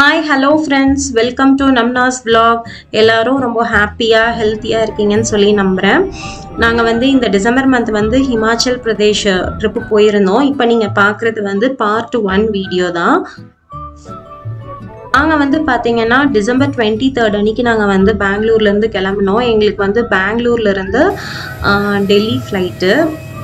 hi hello friends welcome to Namnas vlog எல்லாரும் ரொம்ப ஹாப்பியாக ஹெல்த்தியாக இருக்கீங்கன்னு சொல்லி நம்புகிறேன் நாங்கள் வந்து இந்த டிசம்பர் மந்த் வந்து ஹிமாச்சல் பிரதேஷ் ட்ரிப்பு போயிருந்தோம் இப்போ நீங்கள் பார்க்குறது வந்து பார்ட் ஒன் வீடியோ தான் நாங்கள் வந்து பார்த்தீங்கன்னா டிசம்பர் டுவெண்ட்டி தேர்ட் அன்னைக்கு நாங்கள் வந்து பெங்களூர்லேருந்து கிளம்பினோம் எங்களுக்கு வந்து பெங்களூர்லேருந்து டெல்லி ஃப்ளைட்டு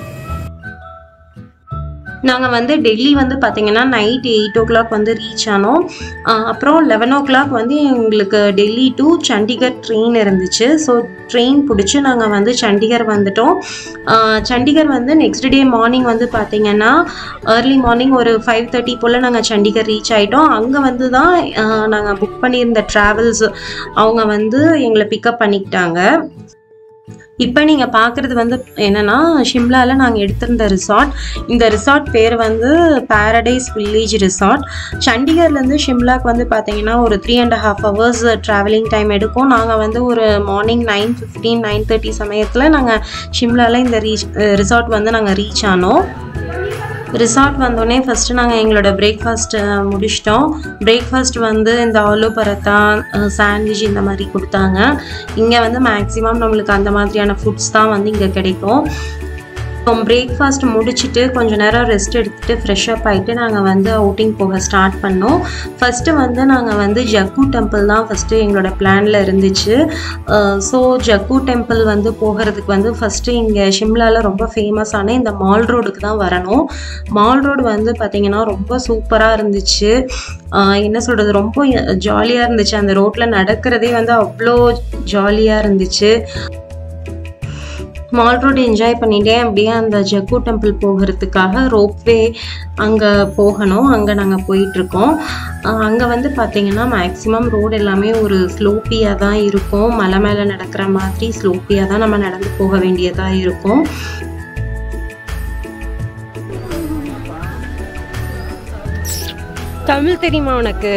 நாங்கள் வந்து டெல்லி வந்து பார்த்தீங்கன்னா நைட் எயிட் ஓ கிளாக் வந்து ரீச் ஆனோம் ஆஹ் அப்புறம் லெவன் ஓ கிளாக் வந்து எங்களுக்கு டெல்லி டு சண்டிகர் ட்ரெயின் இருந்துச்சு ஸோ ட்ரெயின் பிடிச்சி நாங்கள் வந்து சண்டிகர் வந்துட்டோம் ஆஹ் சண்டிகர் வந்து நெக்ஸ்ட் டே மார்னிங் வந்து பார்த்தீங்கன்னா ஏர்லி மார்னிங் ஒரு ஃபைவ் தேர்ட்டி போல் நாங்கள் சண்டிகர் ரீச் ஆகிட்டோம் அங்கே வந்து தான் நாங்கள் புக் பண்ணியிருந்த ட்ராவல்ஸ் அவங்க வந்து எங்களை பிக்கப் பண்ணிக்கிட்டாங்க இப்போ நீங்கள் பார்க்குறது வந்து என்னென்னா ஷிம்லாவில் நாங்கள் எடுத்திருந்த ரிசார்ட் இந்த ரிசார்ட் பேர் வந்து பாரடைஸ் வில்லேஜ் ரிசார்ட் சண்டிகர்லேருந்து ஷிம்லாக்கு வந்து பார்த்தீங்கன்னா ஒரு three and half hours travelling time எடுக்கும் நாங்கள் வந்து ஒரு morning nine fifteen nine thirty சமயத்தில் நாங்கள் ஷிம்லாவில் இந்த ரீச் ரிசார்ட் வந்து நாங்கள் ரீச் ஆனோம் ரிசார்ட் வந்தோடனே ஃபஸ்ட்டு நாங்கள் எங்களோட பிரேக்ஃபாஸ்ட்டு முடிச்சிட்டோம் பிரேக்ஃபாஸ்ட் வந்து இந்த ஆலு பரோட்டா சாண்ட்விச் இந்த மாதிரி கொடுத்தாங்க இங்கே வந்து மேக்ஸிமம் நம்மளுக்கு அந்த மாதிரியான ஃபுட்ஸ் தான் வந்து இங்கே கிடைக்கும் இப்போ பிரேக்ஃபாஸ்ட் முடிச்சுட்டு கொஞ்ச நேரம் ரெஸ்ட் எடுத்துகிட்டு ஃப்ரெஷ் அப் ஆகிட்டு நாங்கள் வந்து அவுட்டிங் போக ஸ்டார்ட் பண்ணோம் ஃபஸ்ட்டு வந்து நாங்கள் வந்து ஜக்கு டெம்பிள் தான் ஃபஸ்ட்டு எங்களோட பிளானில் இருந்துச்சு ஸோ ஜக்கு டெம்பிள் வந்து போகிறதுக்கு வந்து ஃபஸ்ட்டு இங்கே ஷிம்லாவில் ரொம்ப ஃபேமஸான இந்த மால் ரோடுக்கு தான் வரணும் மால் ரோடு வந்து பார்த்திங்கன்னா ரொம்ப சூப்பராக இருந்துச்சு ஆஹ் என்ன சொல்கிறது ரொம்ப ஜாலியாக இருந்துச்சு அந்த ரோட்டில் நடக்கிறதே வந்து அவ்வளோ ஜாலியாக இருந்துச்சு மால் ரோடு என்ஜாய் பண்ணிட்டே அப்படியே அந்த ஜக்கு டெம்பிள் போகிறதுக்காக ரோப்வே அங்கே போகணும் அங்கே நாங்கள் போயிட்டுருக்கோம் அங்கே வந்து பார்த்திங்கன்னா மேக்ஸிமம் ரோடு எல்லாமே ஒரு ஸ்லோப்பியாக தான் இருக்கும் மலை மேலே நடக்கிற மாதிரி ஸ்லோப்பியாக தான் நம்ம நடந்து போக வேண்டியதாக இருக்கும் தமிழ் தெரியுமா உனக்கு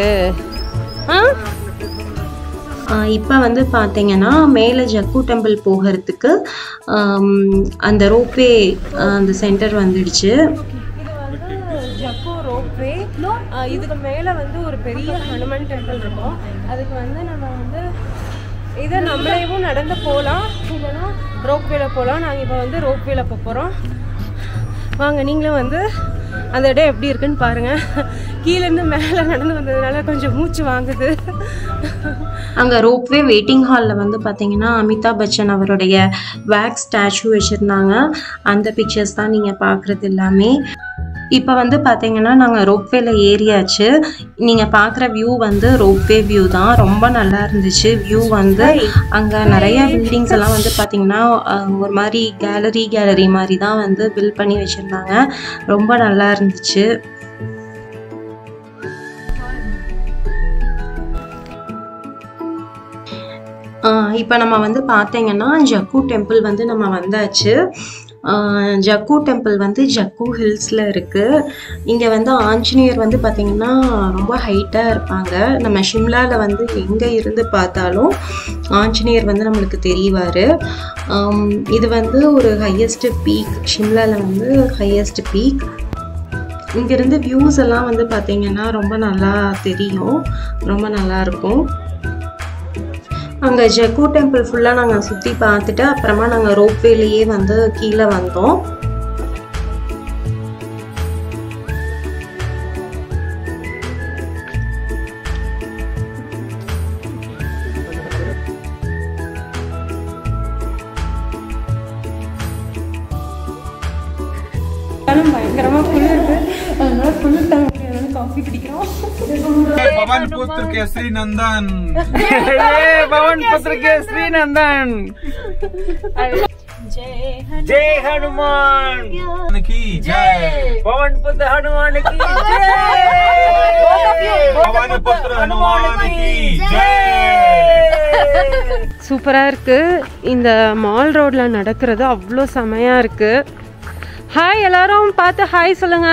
ஆ இப்போ வந்து பார்த்தீங்கன்னா மேலே ஜக்கு டெம்பிள் போகிறதுக்கு ஆம், அந்த ரோப்வே அந்த சென்டர் வந்துடுச்சு இது வந்து ஜப்போ ரோப்வே இதுக்கு மேலே வந்து ஒரு பெரிய ஹனுமன் டெம்பிள் இருக்கும் அதுக்கு வந்து நம்ம வந்து இதை நம்மளேவும் நடந்து போகலாம் இல்லைன்னா ரோப்வேல போகலாம் நாங்கள் இப்போ வந்து ரோப்வேல போக போகிறோம் வாங்க நீங்களும் வந்து அந்த இடம் எப்படி இருக்குன்னு பாருங்கள் கீழேருந்து மேலே நடந்து வந்ததுனால கொஞ்சம் மூச்சு வாங்குது அங்கே ரோப்வே வெயிட்டிங் ஹாலில் வந்து பார்த்தீங்கன்னா அமிதாப் பச்சன் அவருடைய வேக்ஸ் ஸ்டாச்சு வச்சுருந்தாங்க அந்த பிக்சர்ஸ் தான் நீங்கள் பார்க்குறது எல்லாமே இப்போ வந்து பார்த்தீங்கன்னா நாங்கள் ரோப்வேல ஏறியாச்சு நீங்கள் பார்க்குற வியூ வந்து ரோப்வே வியூ தான் ரொம்ப நல்லா இருந்துச்சு வியூ வந்து அங்கே நிறைய பில்டிங்ஸ் எல்லாம் வந்து பார்த்தீங்கன்னா அஹ், ஒரு மாதிரி கேலரி கேலரி மாதிரி தான் வந்து பில்ட் பண்ணி வச்சுருந்தாங்க ரொம்ப நல்லா இருந்துச்சு இப்போ நம்ம வந்து பார்த்தீங்கன்னா ஜக்கு டெம்பிள் வந்து நம்ம வந்தாச்சு ஆஹ் ஜக்கு டெம்பிள் வந்து ஜக்கு ஹில்ஸில் இருக்குது இங்கே வந்து ஆஞ்சநேயர் வந்து பார்த்திங்கன்னா ரொம்ப ஹைட்டாக இருப்பாங்க நம்ம ஷிம்லாவில் வந்து எங்கே இருந்து பார்த்தாலும் ஆஞ்சநேயர் வந்து நம்மளுக்கு தெரிவார் இது வந்து ஒரு ஹையஸ்ட் பீக் ஷிம்லாவில் வந்து ஹையஸ்ட் பீக் இங்கேருந்து வியூஸ் எல்லாம் வந்து பார்த்திங்கன்னா ரொம்ப நல்லா தெரியும் ரொம்ப நல்லா இருக்கும் அங்கே ஜக்கு டெம்பிள் ஃபுல்லாக நாங்கள் சுற்றி பார்த்துட்டு அப்புறமா நாங்கள் ரோப்வேலேயே வந்து கீழே வந்தோம் ஆனால் பயங்கரமாக குளிருது அதனால குளிர் தாங்க முடியாதுன்னு காஃபி குடிக்கிறோம் पवन पुत्र केसरी नंदन पवन पुत्र के श्री नंदन जय हनुमान की जय पवन पुत्र हनुमान की जय पवन पुत्र हनुमान की जय சூப்பராக இருக்குது இந்த மால் ரோட்டில் நடக்கிறது அவ்வளோ செமையாக இருக்குது ஹாய் எல்லாரும் பார்த்து ஹாய் சொல்லுங்க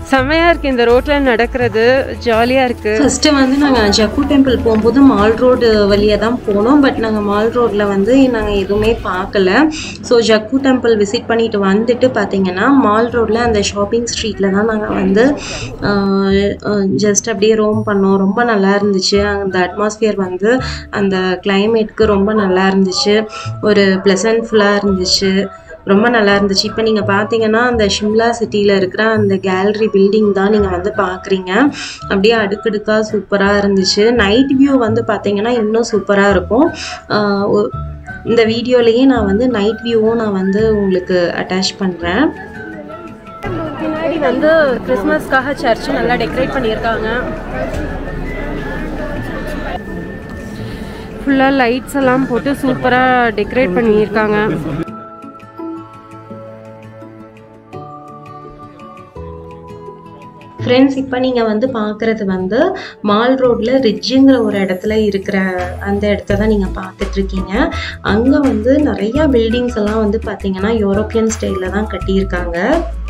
செம்மையாக இருக்குது இந்த ரோட்டில் நடக்கிறது ஜாலியாக இருக்குது ஃபஸ்ட்டு வந்து நாங்கள் ஜக்கு டெம்பிள் போகும்போது மால் ரோடு வழியாக தான் போனோம் பட் நாங்கள் மால் ரோட்டில் வந்து நாங்கள் எதுவுமே பார்க்கல ஸோ ஜக்கு டெம்பிள் விசிட் பண்ணிட்டு வந்துட்டு பார்த்தீங்கன்னா மால் ரோட்டில் அந்த ஷாப்பிங் ஸ்ட்ரீட்டில் தான் நாங்கள் வந்து ஜஸ்ட் அப்படியே ரோம் பண்ணோம் ரொம்ப நல்லா இருந்துச்சு அந்த அட்மாஸ்பியர் வந்து அந்த கிளைமேட்க்கு ரொம்ப நல்லா இருந்துச்சு ஒரு ப்ளசன்ட்ஃபுல்லாக இருந்துச்சு ரொம்ப நல்லா இருந்துச்சு இப்போ நீங்கள் பார்த்தீங்கன்னா அந்த ஷிம்லா சிட்டியில் இருக்கிற அந்த கேலரி பில்டிங் தான் நீங்கள் வந்து பார்க்குறீங்க அப்படியே அடுக்கடுக்காக சூப்பராக இருந்துச்சு நைட் வியூ வந்து பார்த்தீங்கன்னா இன்னும் சூப்பராக இருக்கும் ஆஹ் ஒ- இந்த வீடியோலேயே நான் வந்து நைட் வியூவும் நான் வந்து உங்களுக்கு அட்டாச் பண்ணுறேன் பின்னாடி வந்து கிறிஸ்மஸ்க்காக சர்ச் நல்லா டெக்கரேட் பண்ணியிருக்காங்க ஃபுல்லாக லைட்ஸ் எல்லாம் போட்டு சூப்பராக டெக்கரேட் பண்ணியிருக்காங்க ஃப்ரெண்ட்ஸ் இப்போ நீங்கள் வந்து பார்க்குறது வந்து மால் ரோட்டில் ரிட்ஜுங்கிற ஒரு இடத்துல இருக்கிற அந்த இடத்த தான் நீங்கள் பார்த்துட்ருக்கீங்க அங்கே வந்து நிறையா பில்டிங்ஸ் எல்லாம் வந்து பார்த்தீங்கன்னா யூரோப்பியன் ஸ்டைலில் தான் கட்டியிருக்காங்க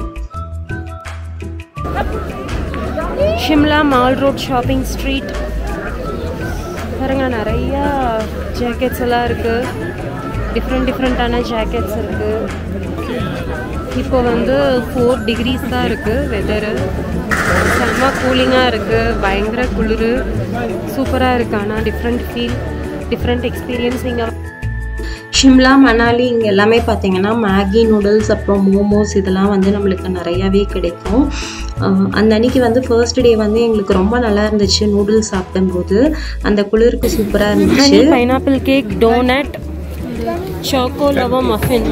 Shimla mall road shopping street பாருங்க நிறையா ஜாக்கெட்ஸ் எல்லாம் இருக்குது டிஃப்ரெண்ட் டிஃப்ரெண்ட்டான ஜாக்கெட்ஸ் இருக்குது இப்போ வந்து ஃபோர் டிகிரிஸ் தான் இருக்குது வெதரு செம்ம கூலிங்காக இருக்குது பயங்கர குளிர் சூப்பராக இருக்குது ஆனால் டிஃப்ரெண்ட் ஃபீல் டிஃப்ரெண்ட் எக்ஸ்பீரியன்ஸ் இங்கே ஷிம்லா மணாலி இங்கே எல்லாமே பார்த்தீங்கன்னா மேகி நூடுல்ஸ் அப்புறம் மோமோஸ் இதெல்லாம் வந்து நம்மளுக்கு நிறையாவே கிடைக்கும் ஆஹ் அந்த அன்னைக்கு வந்து ஃபர்ஸ்ட் டே வந்து எங்களுக்கு ரொம்ப நல்லா இருந்துச்சு நூடுல்ஸ் சாப்பிடும்போது அந்த குளிருக்கு சூப்பராக இருந்துச்சு pineapple cake donut choco lava muffin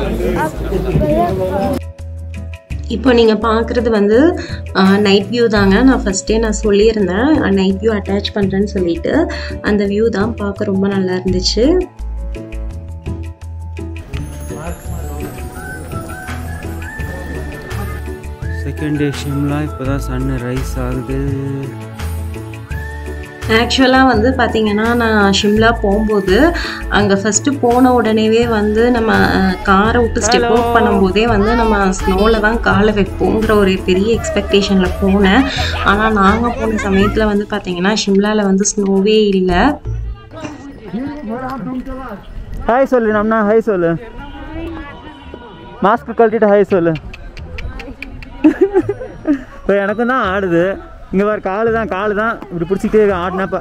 இப்போ நீங்கள் பார்க்குறது வந்து நைட் வியூ தாங்க நான் ஃபஸ்ட்டே நான் சொல்லியிருந்தேன் நைட் வியூ அட்டாச் பண்ணுறேன்னு சொல்லிட்டு அந்த வியூ தான் பார்க்க ரொம்ப நல்லா இருந்துச்சு செகண்ட் டே ஷிம்லா இப்போ தான் சன் ரைஸ் ஆகுது ஆக்சுவலாக வந்து பார்த்தீங்கன்னா நான் ஷிம்லா போகும்போது அங்கே ஃபஸ்ட்டு போன உடனேவே வந்து நம்ம காரை விட்டு ஸ்டெப் அவுட் பண்ணும்போதே வந்து நம்ம ஸ்னோவில் தான் காலை வைப்போங்கிற ஒரு பெரிய எக்ஸ்பெக்டேஷனில் போனேன் ஆனால் நாங்கள் போன சமயத்தில் வந்து பார்த்தீங்கன்னா ஷிம்லாவில் வந்து ஸ்னோவே இல்லை ஹாய் சொல்லு நம்மனா ஹாய் சொல்லு மாஸ்க் கழட்டிட்டு ஹாய் சொல்லு இப்போ எனக்கும் தான் ஆடுது இங்கே பாரு காலு தான் காலு தான் இப்படி பிடிச்சிக்கிட்டே ஆடினாப்பா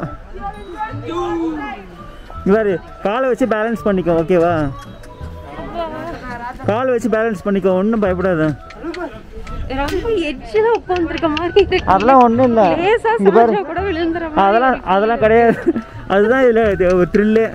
இங்கே பாரு காலை வச்சு பேலன்ஸ் பண்ணிக்கோ ஓகேவா காலை வச்சு பேலன்ஸ் பண்ணிக்கோ ஒன்றும் பயப்படாத ரொம்ப எட்ஜில் உட்காந்துருக்க மாதிரி இருக்கு அதெல்லாம் ஒன்றும் இல்லை லேசா இங்கே பாரு சாஞ்சா கூட விழுந்துற அதெல்லாம் அதெல்லாம் கிடையாது அதுதான் இதில் ஒரு த்ரில்லு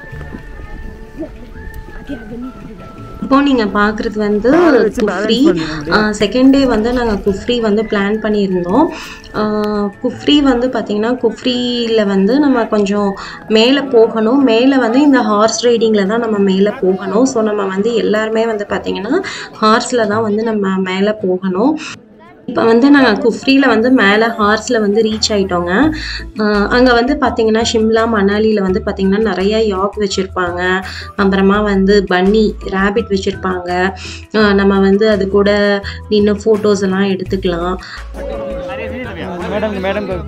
இப்போ நீங்கள் பார்க்குறது வந்து வச்சு குஃப்ரி balance பண்ண செகண்ட் டே வந்து நாங்கள் குஃப்ரி வந்து பிளான் பண்ணியிருந்தோம் ஆஹ் குஃப்ரி வந்து பார்த்திங்கன்னா குஃப்ரியில் வந்து நம்ம கொஞ்சம் மேலே போகணும் மேலே வந்து இந்த ஹார்ஸ் ரைடிங்கில் தான் நம்ம மேலே போகணும் ஸோ நம்ம வந்து எல்லாருமே வந்து பார்த்திங்கன்னா ஹார்ஸில் தான் வந்து நம்ம மேலே போகணும் இப்போ வந்து நாங்கள் குஃப்ரியில் வந்து மேலே ஹார்ஸில் வந்து ரீச் ஆகிட்டோங்க அங்கே வந்து பார்த்திங்கன்னா ஷிம்லா மணாலியில் வந்து பார்த்திங்கன்னா நிறைய யாக் வச்சுருப்பாங்க அப்புறமா வந்து பன்னி ரேபிட் வச்சுருப்பாங்க நம்ம வந்து அது கூட நின்று ஃபோட்டோஸ் எல்லாம் எடுத்துக்கலாம் मैडम मैडम को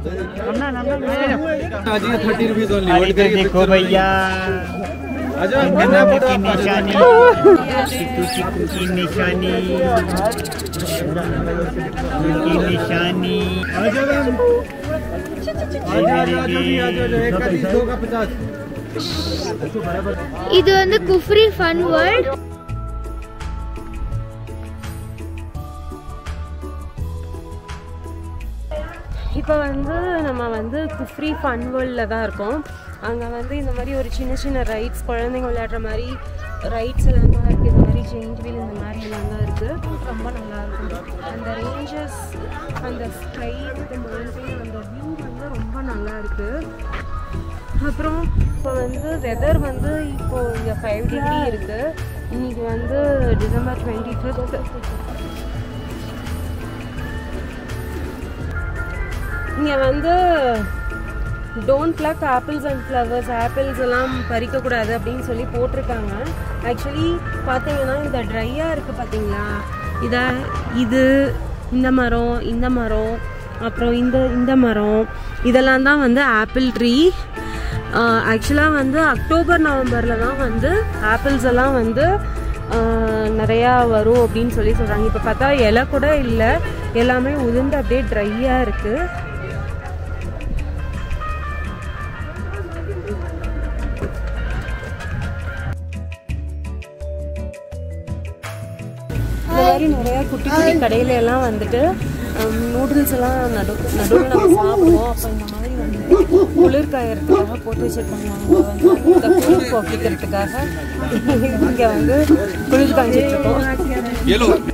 थर्टी रुपीज ओनली देखो भैया की निशानी चिकू चिकू की निशानी की निशानी दो का पचास இது வந்து குஃப்ரி ஃபன் வேர்ல்ட் இப்போ வந்து நம்ம வந்து குஃப்ரி ஃபன் வேர்ல்டில் தான் இருக்கோம் அங்கே வந்து இந்த மாதிரி ஒரு சின்ன சின்ன ரைட்ஸ் குழந்தைங்க விளையாடுற மாதிரி ரைட்ஸ் எல்லாம் தான் இருக்குது இந்த மாதிரி ஜெயிண்ட் வீல் இந்த மாதிரி எல்லாம் தான் இருக்குது ரொம்ப நல்லா இருக்கும் அந்த ரேஞ்சஸ் அந்த ஸ்கை அந்த மவுண்டைன் அந்த வியூ வந்து ரொம்ப நல்லா இருக்குது அப்புறம் இப்போ வந்து வெதர் வந்து இப்போ இங்கே ஃபைவ் டிகிரி இருக்குது இன்னைக்கு வந்து டிசம்பர் டுவெண்ட்டி ஃபிஃப்த் இங்கே வந்து don't pluck apples and flowers apples எல்லாம் பறிக்கக்கூடாது அப்படின்னு சொல்லி போட்டிருக்காங்க ஆக்சுவலி பார்த்தீங்கன்னா இந்த ட்ரையாக இருக்குது பார்த்தீங்களா இதை இது இந்த மரம் இந்த மரம் அப்புறம் இந்த இந்த மரம் இதெல்லாம் தான் வந்து ஆப்பிள் ட்ரீ ஆக்சுவலாக வந்து அக்டோபர் நவம்பரில் தான் வந்து ஆப்பிள்ஸ் எல்லாம் வந்து ஆஹ், நிறையா வரும் அப்படின்னு சொல்லி சொல்கிறாங்க இப்போ பார்த்தா இலை கூட இல்லை எல்லாமே உதிர்ந்து அப்படியே ட்ரையாக இருக்குது இந்த மாதிரி நிறைய குட்டி குட்டி கடையில எல்லாம் வந்துட்டு நூடுல்ஸ் எல்லாம் நடு நடுவில் நம்ம சாப்பிடுவோம் அப்போ இந்த மாதிரி வந்து குளிர் காயறதுக்காக போட்டு வச்சிருப்பாங்க அவங்க வந்து இந்த குளிர் போக்கிக்கிறதுக்காக இங்கே வந்து குளிர் காய்ச்சிட்டு இருக்கோம்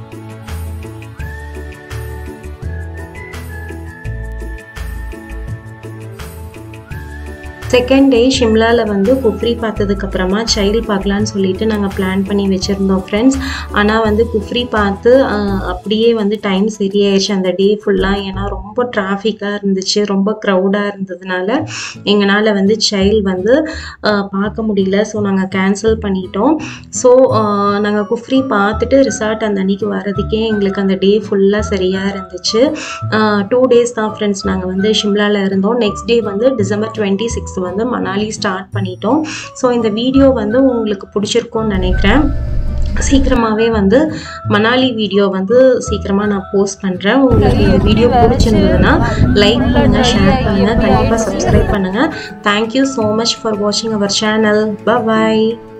செகண்ட் டே ஷிம்லாவில் வந்து குஃப்ரி பார்த்ததுக்கப்புறமா சைல்டு பார்க்கலான்னு சொல்லிட்டு நாங்கள் பிளான் பண்ணி வச்சுருந்தோம் ஃப்ரெண்ட்ஸ் ஆனால் வந்து குஃப்ரி பார்த்து ஆஹ், அப்படியே வந்து டைம் சரியாயிடுச்சு அந்த டே ஃபுல்லாக ஏன்னா ரொம்ப டிராஃபிக்காக இருந்துச்சு ரொம்ப க்ரௌடாக இருந்ததுனால எங்களால் வந்து சைல்டு வந்து ஆஹ், பார்க்க முடியல ஸோ நாங்கள் கேன்சல் பண்ணிட்டோம் ஸோ நாங்கள் குஃப்ரி பார்த்துட்டு ரிசார்ட் அந்த அன்னைக்கு வர்றதுக்கே எங்களுக்கு அந்த டே ஃபுல்லாக சரியாக இருந்துச்சு டூ டேஸ் தான் ஃப்ரெண்ட்ஸ் நாங்கள் வந்து ஷிம்லாவில் இருந்தோம் நெக்ஸ்ட் டே வந்து டிசம்பர் டுவெண்ட்டி சிக்ஸ் வந்து மணாலி ஸ்டார்ட் பண்ணிட்டோம் ஸோ இந்த வீடியோ வந்து உங்களுக்கு பிடிச்சிருக்கும்னு நினைக்கிறேன் சீக்கிரமாகவே வந்து மணாலி வீடியோ வந்து சீக்கிரமாக நான் போஸ்ட் பண்ணுறேன் உங்களுக்கு இந்த வீடியோ பிடிச்சிருந்ததுன்னா லைக் பண்ணுங்கள் ஷேர் பண்ணுங்கள் கண்டிப்பாக சப்ஸ்கிரைப் பண்ணுங்கள் தேங்க்யூ ஸோ மச் ஃபார் வாட்சிங் அவர் சேனல் பாய்